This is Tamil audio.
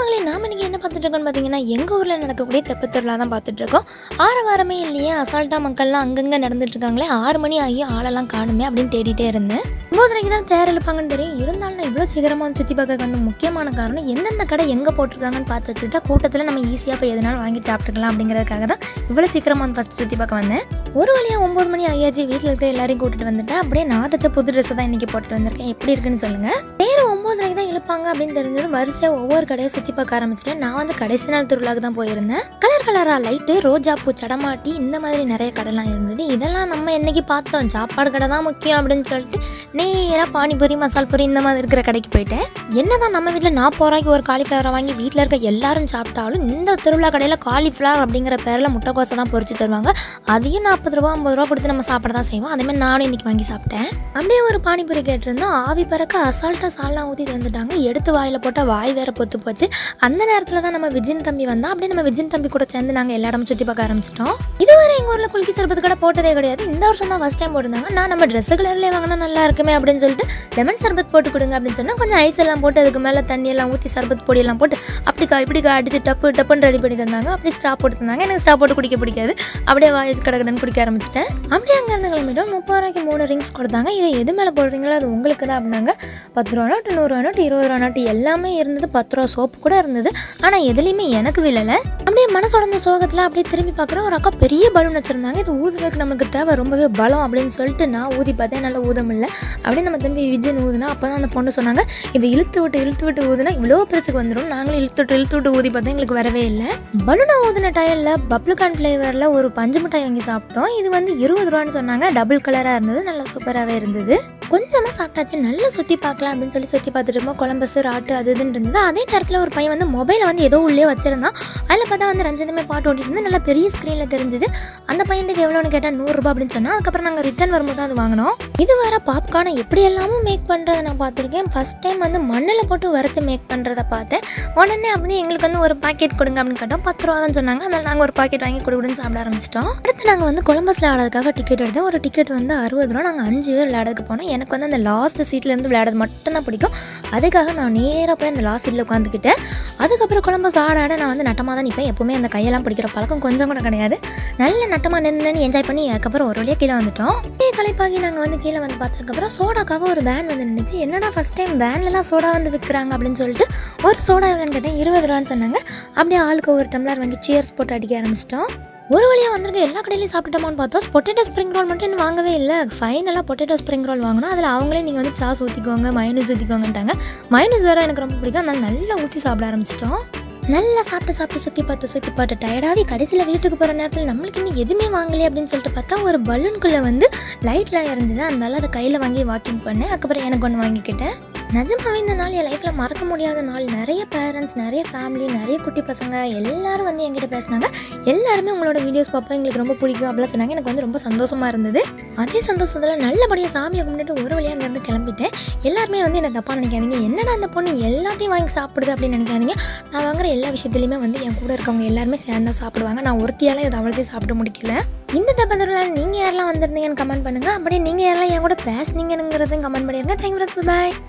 மக்களே நாம இன்னைக்கு என்ன பார்த்துட்டு இருக்கோம்னு பார்த்தீங்கன்னா எங்கள் ஊரில் நடக்கக்கூடிய தெப்பத் திருவிழா தான் பார்த்துட்டு இருக்கோம் ஆறு வாரமே இல்லையே அசால்ட்டாக மக்கள்லாம் அங்கங்கே நடந்துட்டு இருக்காங்களே ஆறு மணி ஆகி ஆளெல்லாம் காணுமே அப்படின்னு தேடிட்டே இருந்தேன் ஒன்பதரைக்கு தான் தேர் இழுப்பாங்கன்னு தெரியும் இருந்தாலும் நான் இவ்வளோ சீக்கிரமாக வந்து சுற்றி பார்க்க வந்து முக்கியமான காரணம் எந்தெந்த கடை எங்கே போட்டிருக்காங்கன்னு பார்த்து வச்சுக்கிட்டா கூட்டத்தில் நம்ம ஈஸியாக போய் எதனாலும் வாங்கி சாப்பிட்டுக்கலாம் அப்படிங்கிறதுக்காக தான் இவ்வளோ சீக்கிரமாக வந்து ஃபஸ்ட்டு சுற்றி பார்க்க வந்தேன் ஒரு வழியாக ஒம்பது மணி ஆயாச்சு வீட்டில் இருக்கிற எல்லாரையும் கூட்டிட்டு வந்துட்டேன் அப்படியே நான் தச்ச புது ட்ரெஸ்ஸை தான் இன்றைக்கி போட்டுட்டு வந்திருக்கேன் எப்படி இருக்குன்னு சொல்லுங்கள் தேர் ஒம்பதரைக்கு தான் இழுப்பாங்க அப்படின்னு தெரிஞ்சது வரிசையாக ஒவ்வொரு கடையை சுற்றி பார்க்க ஆரம்பிச்சிட்டேன் நான் வந்து கடைசி நாள் திருவிழாக்கு தான் போயிருந்தேன் கலர் கலராக லைட்டு ரோஜா பூ சடமாட்டி இந்த மாதிரி நிறைய கடைலாம் இருந்தது இதெல்லாம் நம்ம என்னைக்கு பார்த்தோம் சாப்பாடு கடை தான் முக்கியம் அப்படின்னு சொல்லிட்டு நேராக பானிபூரி மசால் பூரி இந்த மாதிரி இருக்கிற கடைக்கு போயிட்டேன் என்னதான் நம்ம வீட்டில் நாற்பது ரூபாய்க்கு ஒரு காலிஃப்ளவரை வாங்கி வீட்டில் இருக்க எல்லாரும் சாப்பிட்டாலும் இந்த திருவிழா கடையில் காலிஃப்ளவர் அப்படிங்கிற பேரில் முட்டைக்கோசை தான் பொரிச்சு தருவாங்க அதையும் நாற்பது ரூபா ஐம்பது ரூபா கொடுத்து நம்ம சாப்பிட தான் செய்வோம் அதே மாதிரி நானும் இன்னைக்கு வாங்கி சாப்பிட்டேன் அப்படியே ஒரு பானிபூரி கேட்டிருந்தோம் ஆவி பறக்க அசால்ட்டாக சால்னா ஊற்றி தந்துட்டாங்க எடுத்து வாயில் போட்டால் வாய் வேற பொத்து போச்சு அந்த நேரத்தில் தான் நம்ம விஜயன் தம்பி வந்தோம் அப்படியே நம்ம விஜயன் தம்பி கூட சேர்ந்து நாங்கள் எல்லா இடமும் சுற்றி பார்க்க ஆரம்பிச்சிட்டோம் இதுவரை எங்கள் ஊரில் குலுக்கி சர்பத்து கடை போட்டதே கிடையாது இந்த வருஷம் தான் ஃபஸ்ட் டைம் போட்டிருந்தாங்க நான் நம்ம ட்ரெஸ் கலர்லேயே வாங்கினா நல்லா இருக்குமே அப்படின்னு சொல்லிட்டு லெமன் சர்பத் போட்டு கொடுங்க அப்படின்னு சொன்னால் கொஞ்சம் ஐஸ் எல்லாம் போட்டு அதுக்கு மேலே தண்ணி எல்லாம் ஊற்றி சர்பத் பொடியெல்லாம் போட்டு அப்படிக்கா இப்படிக்கா அடிச்சு டப்பு டப்புன்னு ரெடி பண்ணி தந்தாங்க அப்படி ஸ்டா போட்டு தந்தாங்க எனக்கு ஸ்டா போட்டு குடிக்க பிடிக்காது அப்படியே வாய்ஸ் கடகடன்னு குடிக்க ஆரம்பிச்சிட்டேன் அப்படியே அங்கேருந்து கிளம்பிட்டோம் முப்பது ரூபாய்க்கு மூணு ரிங்ஸ் கொடுத்தாங்க இதை எது மேலே போடுறீங்களோ அது உங்களுக்கு தான் அப்படின்னாங்க பத்து ரூபா நோட்டு நூறுரூவா நோட்டு இருபது ரூபா நோட்டு எல்லாமே இருந்தது பத்து ரூபா சோப்பு கூட இருந்தது ஆனால் எதுலேயுமே எனக்கு விழலை அப்படியே மனசு உடஞ்ச சோகத்தில் அப்படியே திரும்பி பார்க்குறேன் ஒரு அக்கா பெரிய பலூன் வச்சுருந்தாங்க இது ஊதுறதுக்கு நமக்கு தேவை ரொம்பவே பலம் அப்படின்னு சொல்லிட்டு நான் ஊதி பார்த்தேன் நல்லா ஊத முடியல அப்படியே நம்ம தம்பி விஜயன் ஊதுனா அப்போ தான் அந்த பொண்ணு சொன்னாங்க இதை இழுத்து விட்டு இழுத்து விட்டு ஊதுனா இவ்வளோ பெருசுக்கு வந்துடும் நாங்களும் இழுத்து விட்டு இழுத்து விட்டு ஊதி பார்த்தா எங்களுக்கு வரவே இல்லை பலூனை ஊதின டயரில் பப்ளிகான் ஃப்ளேவரில் ஒரு பஞ்சு மிட்டாய் வாங்கி சாப்பிட்டோம் இது வந்து இருபது ரூபான்னு சொன்னாங்க டபுள் கலராக இருந்தது நல்லா சூப்பராகவே இருந்தது கொஞ்சமாக சாப்பிட்டாச்சு நல்லா சுற்றி பார்க்கலாம் அப்படின்னு சொல்லி சுற்றி பார்த்துட்டு இருக்கோம் கொலம்பஸ் ராட்டு அது இதுன்னு இருந்தது அதே நேரத்தில் ஒரு பையன் வந்து மொபைலை வந்து ஏதோ உள்ளே வச்சிருந்தான் அதில் பார்த்தா வந்து ரஞ்சிதமே பாட்டு ஓட்டிட்டு இருந்து நல்லா பெரிய ஸ்க்ரீனில் தெரிஞ்சுது அந்த பையனுக்கு எவ்வளோன்னு கேட்டால் நூறுரூபா அப்படின்னு சொன்னால் அதுக்கப்புறம் நாங்கள் ரிட்டர்ன் வரும்போது தான் அது வாங்கினோம் இது வேற பாப்கார்னை எப்படி எல்லாமும் மேக் பண்ணுறதை நான் பார்த்துருக்கேன் ஃபஸ்ட் டைம் வந்து மண்ணில் போட்டு வறுத்து மேக் பண்ணுறத பார்த்தேன் உடனே அப்படியே எங்களுக்கு வந்து ஒரு பாக்கெட் கொடுங்க அப்படின்னு கேட்டோம் பத்து ரூபா தான் சொன்னாங்க அதில் நாங்கள் ஒரு பாக்கெட் வாங்கி கொடுக்குன்னு சாப்பிட ஆரம்பிச்சிட்டோம் அடுத்து நாங்கள் வந்து கொலம்பஸில் விளையாடுறதுக்காக டிக்கெட் எடுத்தோம் ஒரு டிக்கெட் வந்து அறுபது ரூபா நாங்கள் அஞ்சு பேர் விளையாடுறதுக்கு போனோம் எனக்கு வந்து அந்த லாஸ்ட் சீட்லேருந்து விளையாடுறது மட்டும்தான் பிடிக்கும் அதுக்காக நான் நேராக போய் அந்த லாஸ்ட் சீட்டில் உட்காந்துக்கிட்டேன் அதுக்கப்புறம் கொலம்பஸ் ஆட ஆட நான் வந்து நட்டமாக தான் நிற்பேன் எப்போவுமே அந்த கையெல்லாம் பிடிக்கிற பழக்கம் கொஞ்சம் கூட கிடையாது நல்ல நட்டமாக நின்று என்ஜாய் பண்ணி அதுக்கப்புறம் ஒரு வழியாக கீழே வந்துட்டோம் இதே களைப்பாகி நாங்கள் வந்து கீழே வந்து பார்த்ததுக்கப்புறம் சோடாக்காக ஒரு வேன் வந்து நின்றுச்சு என்னடா ஃபஸ்ட் டைம் வேன்லலாம் சோடா வந்து விற்கிறாங்க அப்படின்னு சொல்லிட்டு ஒரு சோடா எவ்வளோன்னு கேட்டேன் இருபது ரூபான்னு சொன்னாங்க அப்படியே ஆளுக்கு ஒரு டம்ளர் வாங்கி சியர்ஸ் போட்டு அடிக்க ஆரம்பிச்சிட்டோம் ஒரு வழியாக வந்திருக்க எல்லா கடையிலையும் சாப்பிட்டோமான்னு பார்த்தோம் பொட்டேட்டோ ஸ்ப்ரிங் ரோல் மட்டும் இன்னும் வாங்கவே இல்லை ஃபைனலாக பொட்டேட்டோ ஸ்ப்ரிங் ரோல் வாங்கினோம் அதில் அவங்களே நீங்கள் வந்து சாஸ் ஊற்றிக்கோங்க மயனூஸ் ஊற்றிக்கோங்கன்ட்டாங்க மயனூஸ் வேறு எனக்கு ரொம்ப பிடிக்கும் அதனால நல்லா ஊற்றி சாப்பிட ஆரம்பிச்சிட்டோம் நல்லா சாப்பிட்டு சாப்பிட்டு சுற்றி பார்த்து சுற்றி பார்த்து டயர்டாகி கடைசியில் வீட்டுக்கு போகிற நேரத்தில் நம்மளுக்கு இன்னும் எதுவுமே வாங்கலையே அப்படின்னு சொல்லிட்டு பார்த்தா ஒரு பலூனுக்குள்ளே வந்து லைட்லாம் எரிஞ்சுது அதனால அதை கையில் வாங்கி வாக்கிங் பண்ணேன் அதுக்கப்புறம் எனக்கு ஒன்று வாங்கிக்கிட்டேன் நிஜமாவே இந்த நாள் என் லைஃப்பில் மறக்க முடியாத நாள் நிறைய பேரண்ட்ஸ் நிறைய ஃபேமிலி நிறைய குட்டி பசங்க எல்லாரும் வந்து என்கிட்ட பேசினாங்க எல்லாருமே உங்களோட வீடியோஸ் பார்ப்போம் எங்களுக்கு ரொம்ப பிடிக்கும் அப்படிலாம் சொன்னாங்க எனக்கு வந்து ரொம்ப சந்தோஷமாக இருந்தது அதே சந்தோஷத்தில் நல்லபடியாக சாமியை கும்பிட்டுட்டு ஒரு வழியாக அங்கேருந்து கிளம்பிட்டேன் எல்லாருமே வந்து என்ன தப்பாக நினைக்காதீங்க என்னடா அந்த பொண்ணு எல்லாத்தையும் வாங்கி சாப்பிடுது அப்படின்னு நினைக்காதீங்க நான் வாங்குற எல்லா விஷயத்துலையுமே வந்து என் கூட இருக்கவங்க எல்லாருமே சேர்ந்து சாப்பிடுவாங்க நான் ஒருத்தியால இது அவ்வளோத்தையும் சாப்பிட முடிக்கல இந்த தப்பத்தில் நீங்கள் யாரெல்லாம் வந்திருந்தீங்கன்னு கமெண்ட் பண்ணுங்கள் அப்படியே நீங்கள் யாரெல்லாம் என் கூட பேசுனீங்கிறதையும் கமெண்ட் பண்ணிடுங்க தேங்க்யூ பாய்